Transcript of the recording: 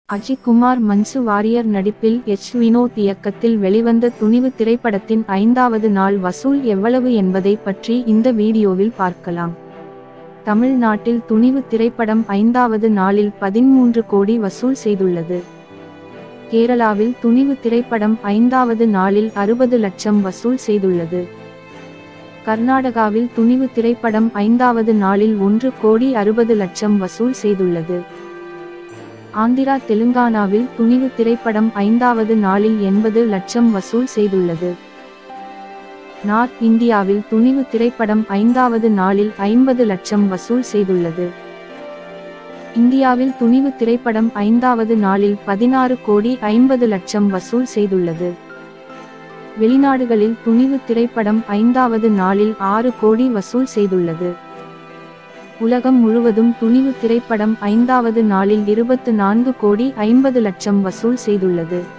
அஜித் குமார் மன்சு வாரியர் நடிப்பில் எச் வினோத் இயக்கத்தில் வெளிவந்த துணிவு திரைப்படத்தின் ஐந்தாவது நாள் வசூல் எவ்வளவு என்பதை பற்றி இந்த வீடியோவில் பார்க்கலாம் தமிழ்நாட்டில் துணிவு திரைப்படம் ஐந்தாவது நாளில் பதிமூன்று கோடி வசூல் செய்துள்ளது கேரளாவில் துணிவு திரைப்படம் ஐந்தாவது நாளில் அறுபது லட்சம் வசூல் செய்துள்ளது கர்நாடகாவில் துணிவு திரைப்படம் ஐந்தாவது நாளில் ஒன்று கோடி அறுபது லட்சம் வசூல் செய்துள்ளது ஆந்திரா தெலுங்கானாவில் துணிவு திரைப்படம் ஐந்தாவது நாளில் எண்பது லட்சம் வசூல் செய்துள்ளது நார்த் இந்தியாவில் துணிவு திரைப்படம் ஐந்தாவது நாளில் ஐம்பது லட்சம் வசூல் செய்துள்ளது இந்தியாவில் துணிவு திரைப்படம் ஐந்தாவது நாளில் பதினாறு கோடி ஐம்பது லட்சம் வசூல் செய்துள்ளது வெளிநாடுகளில் துணிவு திரைப்படம் ஐந்தாவது நாளில் ஆறு கோடி வசூல் செய்துள்ளது உலகம் முழுவதும் துணிவு திரைப்படம் ஐந்தாவது நாளில் இருபத்து நான்கு கோடி ஐம்பது லட்சம் வசூல் செய்துள்ளது